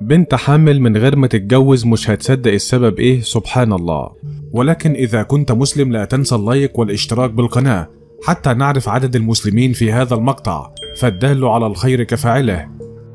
بنت حامل من غير ما تتجوز مش هتصدق السبب ايه سبحان الله ولكن اذا كنت مسلم لا تنسى اللايك والاشتراك بالقناة حتى نعرف عدد المسلمين في هذا المقطع فالدال على الخير كفاعله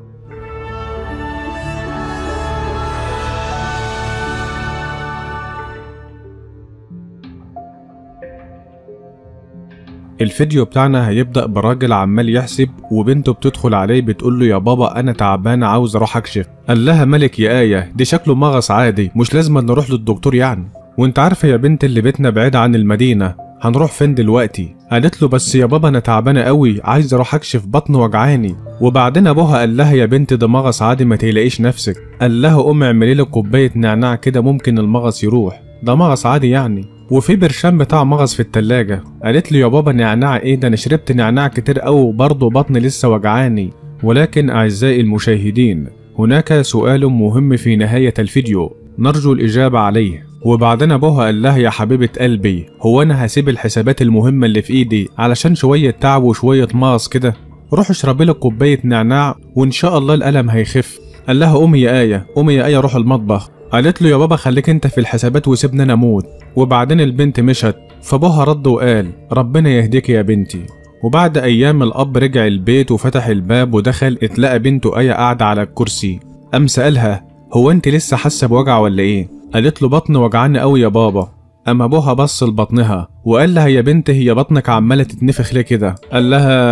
الفيديو بتاعنا هيبدأ براجل عمال يحسب وبنته بتدخل عليه بتقول له يا بابا أنا تعبانة عاوز أروح أكشف قال لها ملك يا آية دي شكله مغص عادي مش لازم نروح للدكتور يعني وانت عارفة يا بنت اللي بيتنا بعيد عن المدينة هنروح فين دلوقتي قالت له بس يا بابا انا تعبانه قوي عايز اروح اكشف بطن وجعاني وبعدين ابوها قال لها يا بنت ده مغص عادي ما تقلقيش نفسك قال لها قومي اعملي لك كوبايه نعناع كده ممكن المغص يروح ده مغص عادي يعني وفي برشام بتاع مغص في التلاجة قالت له يا بابا نعناع ايه ده انا شربت نعناع كتير قوي وبرضه بطني لسه وجعاني ولكن اعزائي المشاهدين هناك سؤال مهم في نهاية الفيديو نرجو الإجابة عليه وبعدين أبوها قال لها يا حبيبة قلبي هو أنا هسيب الحسابات المهمة اللي في إيدي علشان شوية تعب وشوية مغص كده روح اشربي لك كوباية نعناع وإن شاء الله الألم هيخف قال لها قومي يا آية قومي يا آية روح المطبخ قالت له يا بابا خليك انت في الحسابات وسيبني انا اموت وبعدين البنت مشت فابوها رد وقال ربنا يهديك يا بنتي وبعد ايام الاب رجع البيت وفتح الباب ودخل اتلقى بنته ايه قاعده على الكرسي قام سالها هو انت لسه حاسه بوجع ولا ايه قالت له بطن وجعاني قوي يا بابا أما أبوها بص لبطنها وقال لها يا بنت هي بطنك عمالة تتنفخ ليه كده؟ قال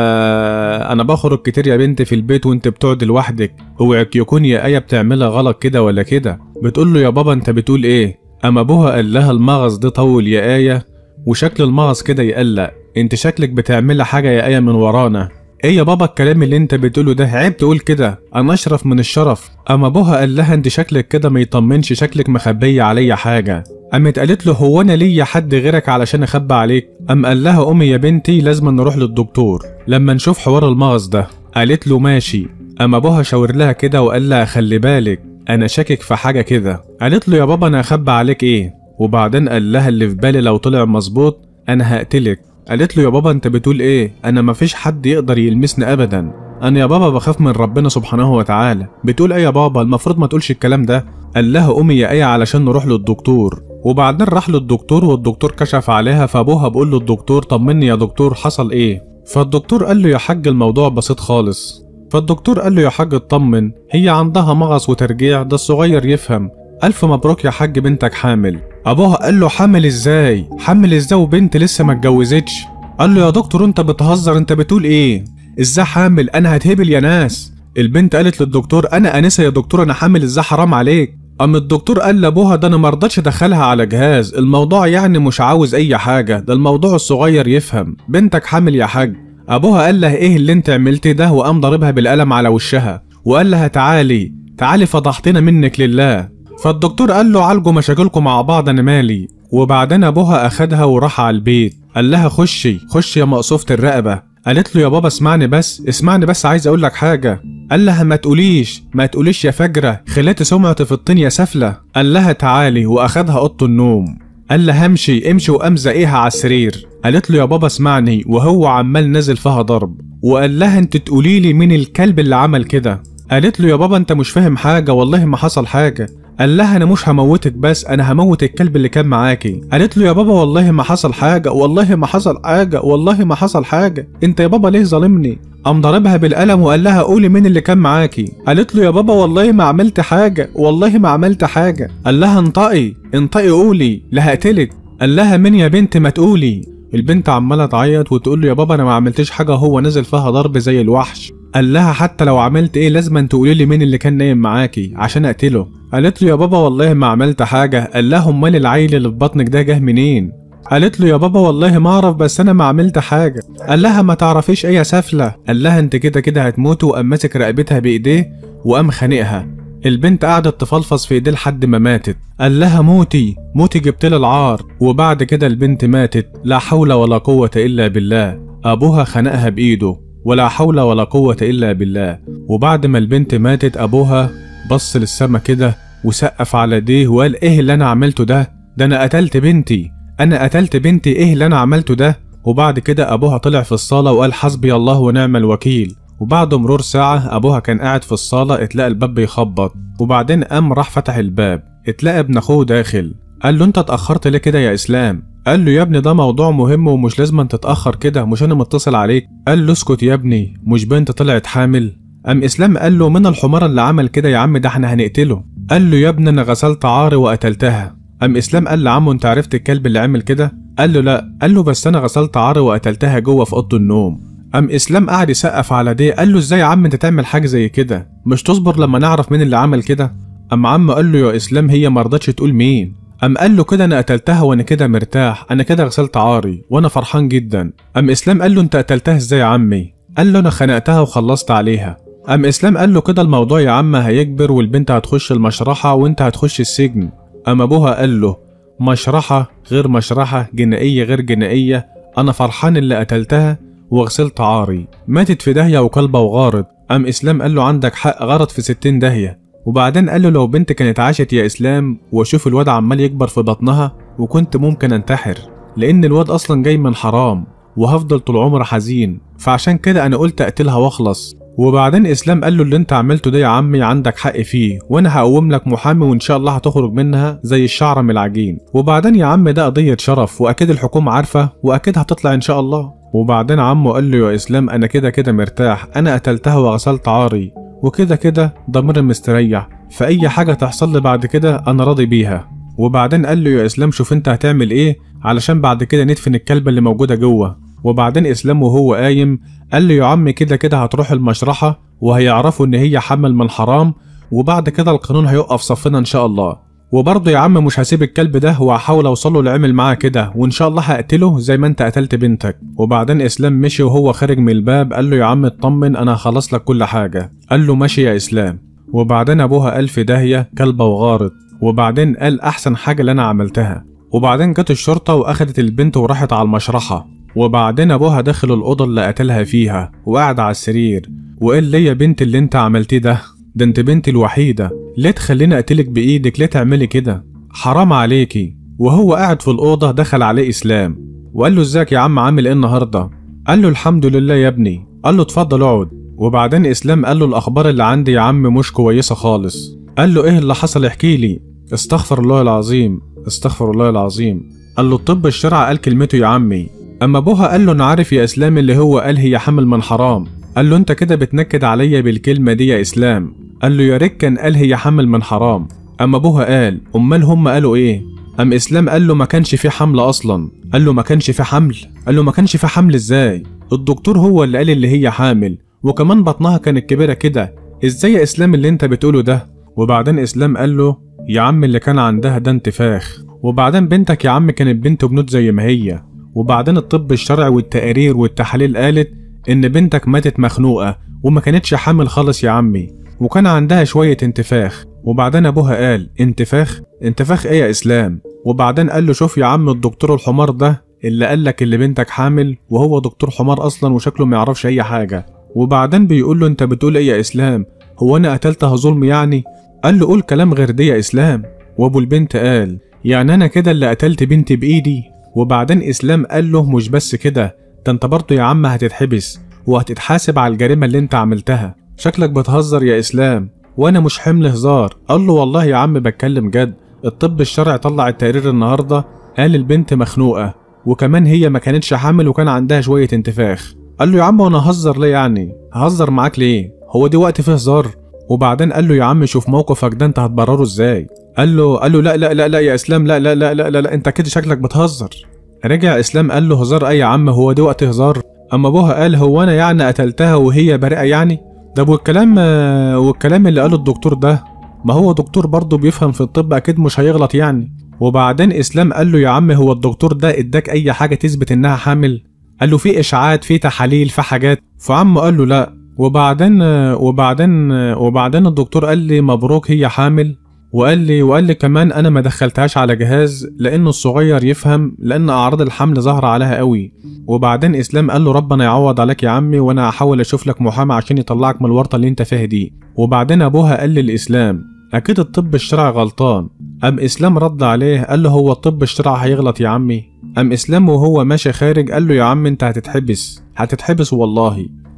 لها أنا بخرج كتير يا بنت في البيت وأنت بتقعد لوحدك اوعك يكون يا آية بتعملها غلط كده ولا كده بتقول له يا بابا أنت بتقول إيه؟ أما أبوها قال لها المغص ده طول يا آية وشكل المغص كده يقلق أنت شكلك بتعملها حاجة يا آية من ورانا ايه يا بابا الكلام اللي انت بتقوله ده عيب تقول كده انا اشرف من الشرف اما ابوها قال لها انت شكلك كده ما يطمنش شكلك مخبيه عليا حاجه قامت قالت له هو انا ليا حد غيرك علشان اخبي عليك قام قال لها امي يا بنتي لازم نروح للدكتور لما نشوف حوار المغص ده قالت له ماشي اما ابوها شاور لها كده وقال لها خلي بالك انا شاكك في حاجه كده قالت له يا بابا انا اخبي عليك ايه وبعدين قال لها اللي في بالي لو طلع مظبوط انا هقتلك قالت له يا بابا انت بتقول ايه انا مفيش حد يقدر يلمسني ابدا انا يا بابا بخاف من ربنا سبحانه وتعالى بتقول ايه يا بابا المفروض ما تقولش الكلام ده قال لها قومي يا ايه علشان نروح للدكتور وبعدين راح للدكتور والدكتور كشف عليها فابوها بيقول له الدكتور طمني يا دكتور حصل ايه فالدكتور قال له يا حاج الموضوع بسيط خالص فالدكتور قال له يا حاج اطمن هي عندها مغص وترجيع ده الصغير يفهم ألف مبروك يا حاج بنتك حامل أبوها قال له حامل إزاي؟ حامل إزاي وبنت لسه ما اتجوزتش؟ قال له يا دكتور أنت بتهزر أنت بتقول إيه؟ إزاي حامل؟ أنا هتهبل يا ناس البنت قالت للدكتور أنا أنسة يا دكتور أنا حامل إزاي حرام عليك؟ أم الدكتور قال لأبوها ده أنا مرضتش أدخلها على جهاز الموضوع يعني مش عاوز أي حاجة ده الموضوع الصغير يفهم بنتك حامل يا حاج أبوها قال لها إيه اللي أنت عملتيه ده وقام ضاربها بالقلم على وشها وقال لها تعالي تعالي فضحتنا منك لله فالدكتور قال له عالجوا مشاكلكم مع بعض انا مالي وبعدين ابوها اخدها وراح على البيت قال لها خشي خشي يا مقصوفة الرقبة قالت له يا بابا اسمعني بس اسمعني بس عايز اقول لك حاجة قال لها ما تقوليش ما تقوليش يا فجرة خليتي سمعتي في الطين يا سفلة قال لها تعالي واخدها اوضه النوم قال لها امشي امشي وقام زقيها على السرير قالت له يا بابا اسمعني وهو عمال نازل فيها ضرب وقال لها انت تقولي لي مين الكلب اللي عمل كده قالت له يا بابا انت مش فاهم حاجة والله ما حصل حاجة قال لها انا مش هموتك بس انا هموت الكلب اللي كان معاكي قالت له يا بابا والله ما حصل حاجه والله ما حصل حاجه والله ما حصل حاجه انت يا بابا ليه ظالمني قام ضاربها بالقلم وقال لها قولي مين اللي كان معاكي قالت له يا بابا والله ما عملت حاجه والله ما عملت حاجه قال لها انطقي انطقي قولي لا هقتلك قال لها مين يا بنت ما تقولي البنت عماله تعيط وتقول له يا بابا انا ما عملتش حاجه هو نزل فيها ضرب زي الوحش قال لها حتى لو عملت ايه لازم تقولي لي مين اللي كان نايم معاكي عشان اقتله قالت له يا بابا والله ما عملت حاجه قال لها امال العيل اللي في بطنك ده جه منين قالت له يا بابا والله ما اعرف بس انا ما عملت حاجه قال لها ما تعرفيش ايه يا سفله قال لها انت كده كده هتموت وقام ماسك رقبتها بايديه وقام خانقها البنت قعدت تفلفظ في ايديه لحد ما ماتت قال لها موتي موتي جبت لي العار وبعد كده البنت ماتت لا حول ولا قوه الا بالله ابوها خنقها بايده ولا حول ولا قوه الا بالله وبعد ما البنت ماتت ابوها بص للسما كده وسقف على ايديه وقال ايه اللي انا عملته ده ده انا قتلت بنتي انا قتلت بنتي ايه اللي انا عملته ده وبعد كده ابوها طلع في الصاله وقال حسبي الله ونعم الوكيل وبعد مرور ساعة أبوها كان قاعد في الصالة اتلاقى الباب بيخبط وبعدين قام راح فتح الباب اتلاقى ابن أخوه داخل قال له أنت اتأخرت ليه كده يا إسلام قال له يا ابني ده موضوع مهم ومش لازم تتأخر كده مش أنا متصل عليك قال له اسكت يا ابني مش بنت طلعت حامل أم إسلام قال له من الحمار اللي عمل كده يا عم ده احنا هنقتله قال له يا ابني أنا غسلت عاري وقتلتها أم إسلام قال لعمه أنت عرفت الكلب اللي عمل كده قال له لا قال له بس أنا غسلت عاري وقتلتها جوه في أوضة النوم أم إسلام قعد يسقف على دي قال له إزاي يا عم أنت تعمل حاجة زي كده مش تصبر لما نعرف مين اللي عمل كده أم عم قال له يا إسلام هي مرضتش تقول مين أم قال له كده أنا قتلتها وأنا كده مرتاح أنا كده غسلت عاري وأنا فرحان جدا أم إسلام قال له أنت قتلتها إزاي يا عمي قال له أنا خنقتها وخلصت عليها أم إسلام قال له كده الموضوع يا عم هيكبر والبنت هتخش المشرحة وأنت هتخش السجن أم أبوها قال له مشرحة غير مشرحة جنائية غير جنائية أنا فرحان اللي قتلتها وغسلت عاري ماتت في داهية وكلبة وغارت أم إسلام قال له عندك حق غرت في ستين داهية وبعدين قال له لو بنت كانت عاشت يا إسلام وأشوف الواد عمال يكبر في بطنها وكنت ممكن أنتحر لأن الواد أصلا جاي من حرام وهفضل طول عمري حزين فعشان كده أنا قلت أقتلها وأخلص وبعدين اسلام قال له اللي انت عملته ده يا عمي عندك حق فيه وانا هقوم لك محامي وان شاء الله هتخرج منها زي الشعره من العجين وبعدين يا عم ده قضيه شرف واكيد الحكومه عارفه واكيد هتطلع ان شاء الله وبعدين عمه قال له يا اسلام انا كده كده مرتاح انا قتلتها وغسلت عاري وكده كده ضميري مستريح فاي حاجه تحصل لي بعد كده انا راضي بيها وبعدين قال له يا اسلام شوف انت هتعمل ايه علشان بعد كده ندفن الكلبه اللي موجوده جوه وبعدين اسلام وهو قايم قال له يا عم كده كده هتروح المشرحة وهيعرفوا ان هي حمل من حرام وبعد كده القانون هيقف صفنا ان شاء الله وبرضه يا عم مش هسيب الكلب ده وهحاول اوصله اللي عمل معاه كده وان شاء الله هقتله زي ما انت قتلت بنتك وبعدين اسلام مشي وهو خارج من الباب قال له يا عم اطمن انا هخلص لك كل حاجه قال له ماشي يا اسلام وبعدين ابوها قال في داهيه كلبه وغارت وبعدين قال احسن حاجه اللي انا عملتها وبعدين جت الشرطه واخدت البنت وراحت على المشرحه وبعدين ابوها دخل الاوضه اللي قتلها فيها وقعد على السرير وقال لي يا بنت اللي انت عملتيه ده ده انت بنتي الوحيده ليه تخليني اقتلك بايدك ليه تعملي كده حرام عليكي وهو قاعد في الاوضه دخل عليه اسلام وقال له ازيك يا عم عامل ايه النهارده قال له الحمد لله يا ابني قال له اتفضل اقعد وبعدين اسلام قال له الاخبار اللي عندي يا عم مش كويسه خالص قال له ايه اللي حصل احكي لي استغفر الله العظيم استغفر الله العظيم قال له الطب الشرع قال كلمته يا عمي اما ابوها قال له انا عارف يا اسلام اللي هو قال هي حمل من حرام قال له انت كده بتنكد عليا بالكلمه دي يا اسلام قال له يا ريت كان قال هي حمل من حرام اما ابوها قال امال هم قالوا ايه ام اسلام قال له ما كانش في حمل اصلا قال له ما كانش في حمل قال له ما كانش في حمل ازاي الدكتور هو اللي قال اللي هي حامل وكمان بطنها كانت كبيره كده ازاي يا اسلام اللي انت بتقوله ده وبعدين اسلام قال له يا عم اللي كان عندها ده انتفاخ وبعدين بنتك يا عم كانت بنت وبنوت زي ما هي وبعدين الطب الشرعي والتقارير والتحاليل قالت إن بنتك ماتت مخنوقة وما كانتش حامل خالص يا عمي وكان عندها شوية انتفاخ وبعدين أبوها قال انتفاخ؟ انتفاخ إيه يا إسلام؟ وبعدين قال له شوف يا عم الدكتور الحمار ده اللي قالك اللي بنتك حامل وهو دكتور حمار أصلا وشكله ما يعرفش أي حاجة وبعدين بيقول له أنت بتقول إيه يا إسلام؟ هو أنا قتلتها ظلم يعني؟ قال له قول كلام غير دي يا إسلام وأبو البنت قال يعني أنا كده اللي قتلت بنتي بإيدي وبعدين اسلام قال له مش بس كده ده انت برضه يا عم هتتحبس وهتتحاسب على الجريمه اللي انت عملتها شكلك بتهزر يا اسلام وانا مش حمل هزار قال له والله يا عم بتكلم جد الطب الشرعي طلع التقرير النهارده قال البنت مخنوقه وكمان هي ما كانتش حامل وكان عندها شويه انتفاخ قال له يا عم وانا هزر ليه يعني هزر معاك ليه هو دي وقت فيه هزار وبعدين قال له يا عم شوف موقفك ده انت هتبرره ازاي قال له قال له لا لا لا لا يا اسلام لا لا لا لا لا, لا انت كده شكلك بتهزر رجع اسلام قال له هزار اي يا عم هو ده وقت هزار اما ابوها قال هو انا يعني قتلتها وهي بريئه يعني ده والكلام والكلام اللي قاله الدكتور ده ما هو دكتور برضه بيفهم في الطب اكيد مش هيغلط يعني وبعدين اسلام قال له يا عم هو الدكتور ده اداك اي حاجه تثبت انها حامل قال له في اشاعات في تحاليل في حاجات فعمه قال له لا وبعدين وبعدين وبعدين الدكتور قال لي مبروك هي حامل وقال لي وقال لي كمان انا ما دخلتهاش على جهاز لانه الصغير يفهم لان اعراض الحمل ظاهره عليها قوي وبعدين اسلام قال له ربنا يعوض عليك يا عمي وانا هحاول اشوف لك محامي عشان يطلعك من الورطه اللي انت فيها دي وبعدين ابوها قال للاسلام اكيد الطب الشرعي غلطان ام اسلام رد عليه قال له هو الطب الشرعي هيغلط يا عمي ام اسلام وهو ماشي خارج قال له يا عم انت هتتحبس هتتحبس والله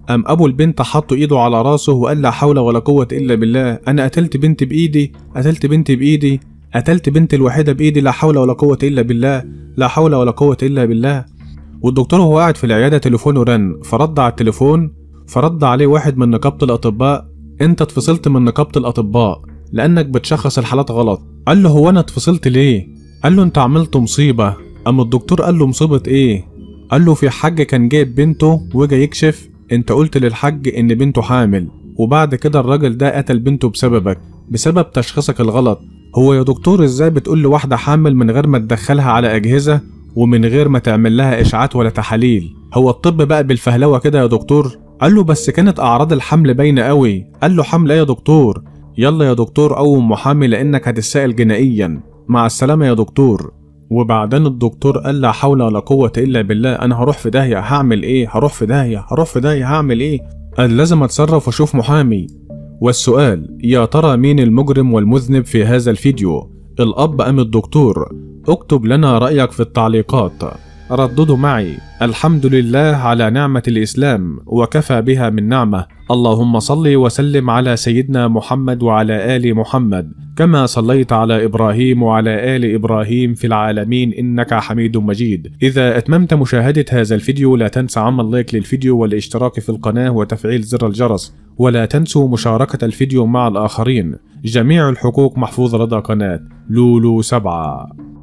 قام ابو البنت حط ايده على راسه وقال لا حول ولا قوه الا بالله انا قتلت بنتي بايدي قتلت بنتي بايدي قتلت بنتي الوحيده بايدي لا حول ولا قوه الا بالله لا حول ولا قوه الا بالله والدكتور وهو قاعد في العياده تليفونه رن فرد على التليفون فرد عليه واحد من نقابه الاطباء انت اتفصلت من نقابه الاطباء لانك بتشخص الحالات غلط قال له هو انا اتفصلت ليه قال له انت عملت مصيبه اما الدكتور قال له مصيبه ايه قال له في حاج كان جايب بنته وجا يكشف انت قلت للحاج ان بنته حامل وبعد كده الراجل ده قتل بنته بسببك بسبب تشخيصك الغلط هو يا دكتور ازاي بتقول لواحدة حامل من غير ما تدخلها على أجهزة ومن غير ما تعمل لها إشعاعات ولا تحاليل هو الطب بقى بالفهلوة كده يا دكتور قال له بس كانت أعراض الحمل باينة قوي قال له حمل إيه يا دكتور يلا يا دكتور قوم محامي لأنك هتتسائل جنائيا مع السلامة يا دكتور وبعدين الدكتور قال لا حول ولا قوة إلا بالله أنا هروح في داهية هعمل إيه هروح في داهية هروح في داهية هعمل إيه قال لازم أتصرف وأشوف محامي والسؤال يا ترى مين المجرم والمذنب في هذا الفيديو الأب أم الدكتور اكتب لنا رأيك في التعليقات رددوا معي الحمد لله على نعمة الإسلام وكفى بها من نعمة اللهم صل وسلم على سيدنا محمد وعلى آل محمد كما صليت على إبراهيم وعلى آل إبراهيم في العالمين إنك حميد مجيد إذا أتممت مشاهدة هذا الفيديو لا تنسى عمل لايك للفيديو والاشتراك في القناة وتفعيل زر الجرس ولا تنسوا مشاركة الفيديو مع الآخرين جميع الحقوق محفوظ لدى قناة لولو سبعة